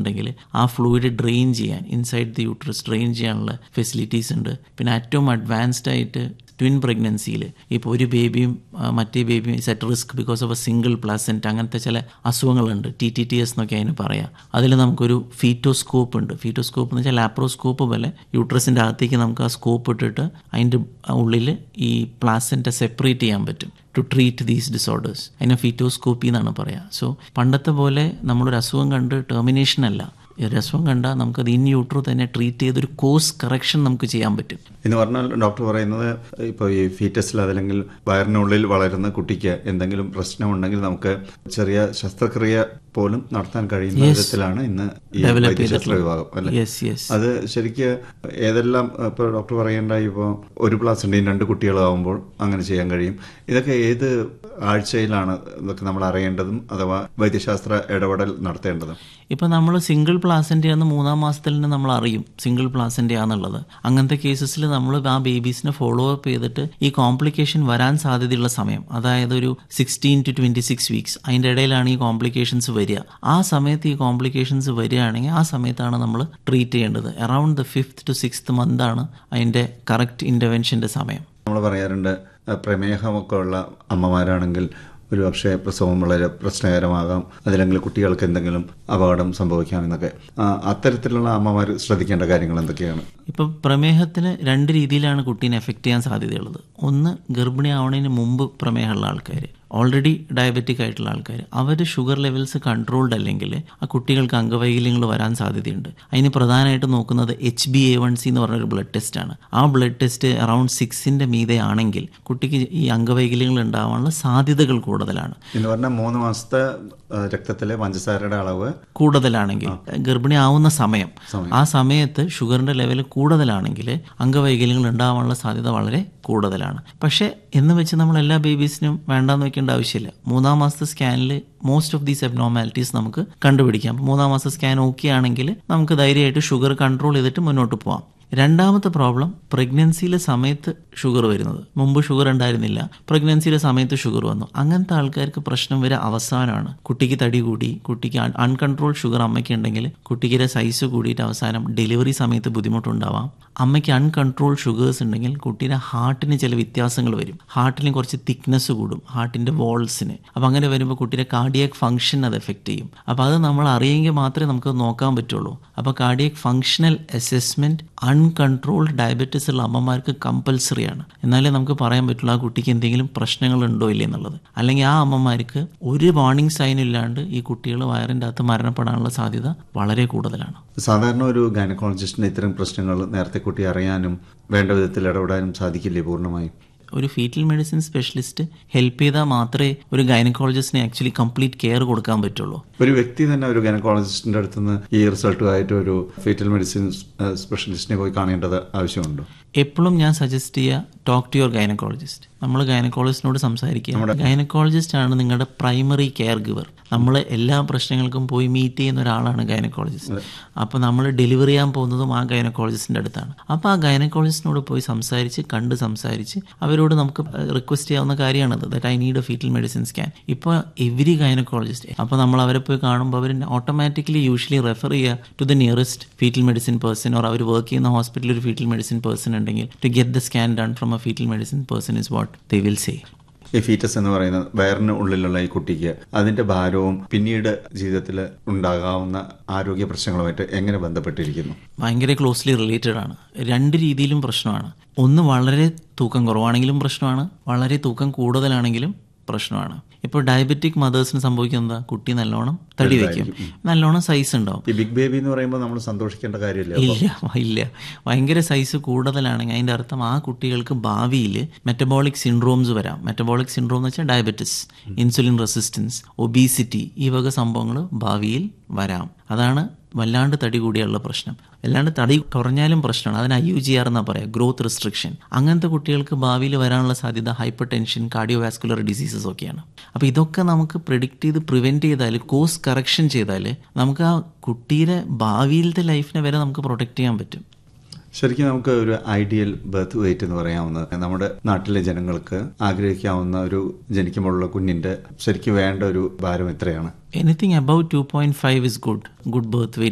എന്നുണ്ടെങ്കിൽ ആ fluid drain ചെയ്യാൻ ഇൻസൈഡ് ദി യൂട്രസ് ഡ്രെയിൻ ചെയ്യാനുള്ള ഫെസിലിറ്റീസ് ഉണ്ട് പിന്നെ ഏറ്റവും അഡ്വാൻസ്ഡ് ആയിട്ട് ട്വിൻ പ്രഗ്നൻസിയിൽ ഇപ്പോൾ ഒരു ബേബിയും ആ, മറ്റേ ബേബിയും is at risk because of a single placenta അങ്ങനത്തെ ചില അസുഖങ്ങളുണ്ട് ടി ടി ടി എസ് എന്നൊക്കെ അതിന് പറയാം അതിൽ നമുക്കൊരു ഫീറ്റോസ്കോപ്പ് ഉണ്ട് ഫീറ്റോസ്കോപ്പ് എന്ന് വെച്ചാൽ ലാപ്രോസ്കോപ്പ് പോലെ യൂട്രസിൻ്റെ അകത്തേക്ക് നമുക്ക് ആ സ്കോപ്പ് ഇട്ടിട്ട് അതിൻ്റെ ഉള്ളിൽ ഈ പ്ലാസൻറ്റ സെപ്പറേറ്റ് ചെയ്യാൻ പറ്റും ടു ട്രീറ്റ് ദീസ് ഡിസോർഡേഴ്സ് അതിനെ ഫീറ്റോസ്കോപ്പി എന്നാണ് പറയുക സോ പണ്ടത്തെ പോലെ നമ്മളൊരു അസുഖം കണ്ട് ടെർമിനേഷൻ അല്ല ഈ ഒരു അസുഖം കണ്ടാൽ നമുക്കത് ഇൻ യൂട്രോ തന്നെ ട്രീറ്റ് ചെയ്തൊരു കോഴ്സ് കറക്ഷൻ നമുക്ക് ചെയ്യാൻ പറ്റും എന്ന് പറഞ്ഞാൽ ഡോക്ടർ പറയുന്നത് ഇപ്പോൾ ഈ ഫീറ്റസിൽ അതല്ലെങ്കിൽ വയറിനുള്ളിൽ വളരുന്ന കുട്ടിക്ക് എന്തെങ്കിലും പ്രശ്നമുണ്ടെങ്കിൽ നമുക്ക് ചെറിയ ശസ്ത്രക്രിയ പോലും നടത്താൻ കഴിയുന്ന വിധത്തിലാണ് ഇന്ന് ഈ Develop വൈദ്യശാസ്ത്ര ചെയ്തിട്ടുള്ളത്. വിഭാഗം അല്ലെ യെസ് യെസ് അത് ശരിക്ക് ഏതെല്ലാം ഇപ്പോൾ ഡോക്ടർ പറയേണ്ടായി ഇപ്പോൾ ഒരു പ്ലാസിൻ്റെയും രണ്ട് കുട്ടികളാവുമ്പോൾ അങ്ങനെ ചെയ്യാൻ കഴിയും ഇതൊക്കെ ഏത് ആഴ്ചയിലാണ് ഇതൊക്കെ നമ്മൾ അറിയേണ്ടതും അഥവാ വൈദ്യശാസ്ത്ര ഇടപെടൽ നടത്തേണ്ടതും ഇപ്പം നമ്മൾ സിംഗിൾ പ്ലാസൻ്റ് ആണെന്ന് മൂന്നാം മാസത്തിൽ തന്നെ നമ്മൾ അറിയും സിംഗിൾ പ്ലാസൻ്റ് ആണെന്നുള്ളത് അങ്ങനത്തെ കേസസിൽ നമ്മൾ ആ ബേബീസിനെ ഫോളോ അപ്പ് ചെയ്തിട്ട് ഈ കോംപ്ലിക്കേഷൻ വരാൻ സാധ്യതയുള്ള സമയം അതായത് ഒരു sixteen to twenty six weeks അതിൻ്റെ ഇടയിലാണ് ഈ കോംപ്ലിക്കേഷൻസ് വരിക ആ സമയത്ത് ഈ കോംപ്ലിക്കേഷൻസ് വരികയാണെങ്കിൽ ആ സമയത്താണ് നമ്മൾ ട്രീറ്റ് ചെയ്യേണ്ടത് around the fifth to sixth മന്താണ് അതിൻ്റെ കറക്റ്റ് ഇൻ്റർവെൻഷൻ്റെ സമയം നമ്മൾ പറയാറുണ്ട് അഹ് പ്രമേഹമൊക്കെ ഉള്ള അമ്മമാരാണെങ്കിൽ ഒരു പക്ഷേ പ്രസവം വളരെ പ്രശ്നകരമാകാം അതില്ലെങ്കിൽ കുട്ടികൾക്ക് എന്തെങ്കിലും അപകടം സംഭവിക്കാം എന്നൊക്കെ ആ, അത്തരത്തിലുള്ള അമ്മമാർ ശ്രദ്ധിക്കേണ്ട കാര്യങ്ങൾ എന്തൊക്കെയാണ് ഇപ്പം പ്രമേഹത്തിന് രണ്ട് രീതിയിലാണ് കുട്ടീനെ എഫക്റ്റ് ചെയ്യാൻ സാധ്യതയുള്ളത് ഒന്ന് ഗർഭിണി ആവണതിന് മുമ്പ് പ്രമേഹമുള്ള ആൾക്കാർ ഓൾറെഡി ഡയബറ്റിക് ആയിട്ടുള്ള ആൾക്കാർ അവർ ഷുഗർ ലെവൽസ് കൺട്രോൾഡ് അല്ലെങ്കിൽ ആ കുട്ടികൾക്ക് അംഗവൈകല്യങ്ങൾ വരാൻ സാധ്യതയുണ്ട് അതിന് പ്രധാനമായിട്ട് നോക്കുന്നത് H B A one C എന്ന് പറഞ്ഞൊരു ബ്ലഡ് ടെസ്റ്റാണ് ആ ബ്ലഡ് ടെസ്റ്റ് അറൌണ്ട് സിക്സിൻ്റെ മീതെ ആണെങ്കിൽ കുട്ടിക്ക് ഈ അംഗവൈകല്യങ്ങൾ ഉണ്ടാവാനുള്ള സാധ്യതകൾ കൂടുതലാണ് എന്ന് പറഞ്ഞാൽ മൂന്ന് മാസത്തെ അഹ് രക്തത്തിലെ പഞ്ചസാരയുടെ അളവ് കൂടുതലാണെങ്കിൽ ഗർഭിണി ആവുന്ന സമയം ആ സമയത്ത് ഷുഗറിന്റെ ലെവൽ കൂടുതലാണെങ്കിൽ അംഗവൈകല്യങ്ങൾ ഉണ്ടാവാനുള്ള സാധ്യത വളരെ കൂടുതലാണ് പക്ഷേ എന്ന് വെച്ച് നമ്മൾ എല്ലാ ബേബീസിനും വേണ്ടാന്ന് വെക്കേണ്ട ആവശ്യമില്ല മൂന്നാം മാസത്തെ സ്കാനിൽ മോസ്റ്റ് ഓഫ് ദീസ് അബ്നോമാലിറ്റീസ് നമുക്ക് കണ്ടുപിടിക്കാം അപ്പോൾ മൂന്നാം മാസത്തെ സ്കാൻ ഓക്കെ ആണെങ്കിൽ നമുക്ക് ധൈര്യമായിട്ട് ഷുഗർ കൺട്രോൾ ചെയ്തിട്ട് മുന്നോട്ട് പോവാം രണ്ടാമത്തെ പ്രോബ്ലം പ്രഗ്നൻസിയിലെ സമയത്ത് ഷുഗർ വരുന്നത് മുമ്പ് ഷുഗർ ഉണ്ടായിരുന്നില്ല പ്രഗ്നൻസിയിലെ സമയത്ത് ഷുഗർ വന്നു അങ്ങനത്തെ ആൾക്കാർക്ക് പ്രശ്നം വരെ അവസാനമാണ് കുട്ടിക്ക് തടി കൂടി കുട്ടിക്ക് അൺകൺട്രോൾ ഷുഗർ അമ്മയ്ക്ക് ഉണ്ടെങ്കിൽ കുട്ടിക്ക് സൈസ് കൂടിയിട്ട് അവസാനം ഡെലിവറി സമയത്ത് ബുദ്ധിമുട്ടുണ്ടാവാം അമ്മയ്ക്ക് അൺകൺട്രോൾ ഷുഗേഴ്സ് ഉണ്ടെങ്കിൽ കുട്ടീൻ്റെ ഹാർട്ടിന് ചില വ്യത്യാസങ്ങൾ വരും ഹാർട്ടിന് കുറച്ച് തിക്നെസ് കൂടും ഹാർട്ടിൻ്റെ വോൾസിന് അപ്പോൾ അങ്ങനെ വരുമ്പോൾ കുട്ടിയുടെ കാർഡിയാക് ഫംഗ്ഷൻ അത് എഫക്റ്റ് ചെയ്യും അപ്പോൾ അത് നമ്മൾ അറിയെങ്കിൽ മാത്രമേ നമുക്ക് നോക്കാൻ പറ്റുള്ളൂ അപ്പോൾ cardiac functional assessment uncontrolled diabetes ഉള്ള അമ്മമാർക്ക് കമ്പൽസറി ആണ് എന്നാലേ നമുക്ക് പറയാൻ പറ്റുള്ളൂ ആ കുട്ടിക്ക് എന്തെങ്കിലും പ്രശ്നങ്ങൾ ഉണ്ടോ ഇല്ലേ എന്നുള്ളത് അല്ലെങ്കിൽ ആ അമ്മമാർക്ക് ഒരു വാർണിംഗ് സൈൻ ഇല്ലാണ്ട് ഈ കുട്ടികൾ വയറിൻ്റെ അകത്ത് മരണപ്പെടാനുള്ള സാധ്യത വളരെ കൂടുതലാണ് സാധാരണ ഒരു ഗൈനക്കോളജിസ്റ്റിന് ഇത്തരം പ്രശ്നങ്ങൾ നേരത്തെ കുട്ടി അറിയാനും വേണ്ട വിധത്തിൽ ഇടപെടാനും സാധിക്കില്ലേ പൂർണ്ണമായും ഒരു ഫീറ്റൽ മെഡിസിൻ സ്പെഷ്യലിസ്റ്റ് ഹെൽപ്പ് ചെയ്താൽ മാത്രമേ ഒരു ഗൈനക്കോളജിസ്റ്റിന് ആക്ച്വലി കംപ്ലീറ്റ് കെയർ കൊടുക്കാൻ പറ്റുള്ളൂ ഒരു വ്യക്തി തന്നെ ഒരു ഗൈനക്കോളജിസ്റ്റിന്റെ അടുത്ത് നിന്ന് ഈ റിസൾട്ടുമായിട്ട് ഒരു ഫീറ്റൽ മെഡിസിൻ സ്പെഷ്യലിസ്റ്റിനെ പോയി കാണേണ്ടത് ആവശ്യമുണ്ടോ എപ്പോഴും ഞാൻ സജസ്റ്റ് ചെയ്യുക ടോക്ക് ടു യുവർ ഗൈനക്കോളജിസ്റ്റ് നമ്മൾ ഗൈനക്കോളജിസ്റ്റിനോട് സംസാരിക്കുക ഗൈനക്കോളജിസ്റ്റ് ആണ് നിങ്ങളുടെ പ്രൈമറി കെയർ ഗിവർ നമ്മൾ എല്ലാ പ്രശ്നങ്ങൾക്കും പോയി മീറ്റ് ചെയ്യുന്ന ഒരാളാണ് ഗൈനക്കോളജിസ്റ്റ് അപ്പോൾ നമ്മൾ ഡെലിവറി ചെയ്യാൻ പോകുന്നതും ആ ഗൈനക്കോളജിസ്റ്റിൻ്റെ അടുത്താണ് അപ്പോൾ ആ ഗൈനക്കോളജിസ്റ്റിനോട് പോയി സംസാരിച്ച് കണ്ട് സംസാരിച്ച് അവരോട് നമുക്ക് റിക്വസ്റ്റ് ചെയ്യാവുന്ന കാര്യമാണത് that I need a fetal medicine scan ഇപ്പോൾ എവരി ഗൈനക്കോളജിസ്റ്റ് അപ്പോൾ നമ്മൾ അവരെ പോയി കാണുമ്പോൾ അവർ ഓട്ടോമാറ്റിക്കലി യൂഷ്വലി റെഫർ ചെയ്യുക to the nearest fetal medicine person or അവർ വർക്ക് ചെയ്യുന്ന ഹോസ്പിറ്റലിൽ ഒരു ഫീറ്റൽ മെഡിസിൻ പേഴ്സൺ ഉണ്ടെങ്കിൽ to get the scan done from a fetal medicine person is what they will say ഈ ഫീറ്റസ് എന്ന് പറയുന്നത് വയറിന് ഉള്ളിലുള്ള ഈ കുട്ടിക്ക് അതിന്റെ ഭാരവും പിന്നീട് ജീവിതത്തിൽ ഉണ്ടാകാവുന്ന ആരോഗ്യ പ്രശ്നങ്ങളുമായിട്ട് എങ്ങനെ ബന്ധപ്പെട്ടിരിക്കുന്നു ഭയങ്കര ക്ലോസ്ലി റിലേറ്റഡ് ആണ് രണ്ട് രീതിയിലും പ്രശ്നമാണ് ഒന്ന് വളരെ തൂക്കം കുറവാണെങ്കിലും പ്രശ്നമാണ് വളരെ തൂക്കം കൂടുതലാണെങ്കിലും പ്രശ്നമാണ് ഇപ്പോൾ ഡയബറ്റിക് മദേഴ്സിന് സംഭവിക്കുന്നത് എന്താ കുട്ടി നല്ലോണം തടി വയ്ക്കും നല്ലോണം സൈസ് ഉണ്ടാവും ഈ ബിഗ് ബേബി എന്ന് പറയുമ്പോൾ നമ്മൾ സന്തോഷിക്കേണ്ട കാര്യമില്ല ഇല്ല ഇല്ല ഭയങ്കര സൈസ് കൂടുതലാണെങ്കിൽ അതിൻ്റെ അർത്ഥം ആ കുട്ടികൾക്ക് ഭാവിയിൽ മെറ്റബോളിക് സിൻഡ്രോംസ് വരാം മെറ്റബോളിക് സിൻഡ്രോം എന്ന് വെച്ചാൽ ഡയബറ്റിസ് ഇൻസുലിൻ റെസിസ്റ്റൻസ് ഒബീസിറ്റി ഈ വക സംഭവങ്ങൾ ഭാവിയിൽ വരാം അതാണ് വല്ലാണ്ട് തടി കൂടിയുള്ള പ്രശ്നം അല്ലാണ്ട് തടി കുറഞ്ഞാലും പ്രശ്നമാണ് അതിന് ഐ യു ജി ആർ എന്നാ പറയാം ഗ്രോത്ത് റെസ്ട്രിക്ഷൻ അങ്ങനത്തെ കുട്ടികൾക്ക് ഭാവിയിൽ വരാനുള്ള സാധ്യത hypertension cardiovascular diseases ഒക്കെയാണ് അപ്പോൾ ഇതൊക്കെ നമുക്ക് പ്രിഡിക്റ്റ് ചെയ്ത് പ്രിവെൻറ്റ് ചെയ്താൽ കോഴ്സ് കറക്ഷൻ ചെയ്താൽ നമുക്ക് ആ കുട്ടിയുടെ ഭാവിയിലത്തെ ലൈഫിനെ വരെ നമുക്ക് പ്രൊട്ടക്റ്റ് ചെയ്യാൻ പറ്റും ശരിക്കും നമുക്ക് ഒരു ഐഡിയൽ ബർത്ത് വെയിറ്റ് എന്ന് പറയാവുന്നത് നമ്മുടെ നാട്ടിലെ ജനങ്ങൾക്ക് ആഗ്രഹിക്കാവുന്ന ഒരു ജനിക്കുമ്പോഴുള്ള കുഞ്ഞിന്റെ ശരിക്കും വേണ്ട ഒരു ഭാരം എത്രയാണ് anything about two point five is good good birth wait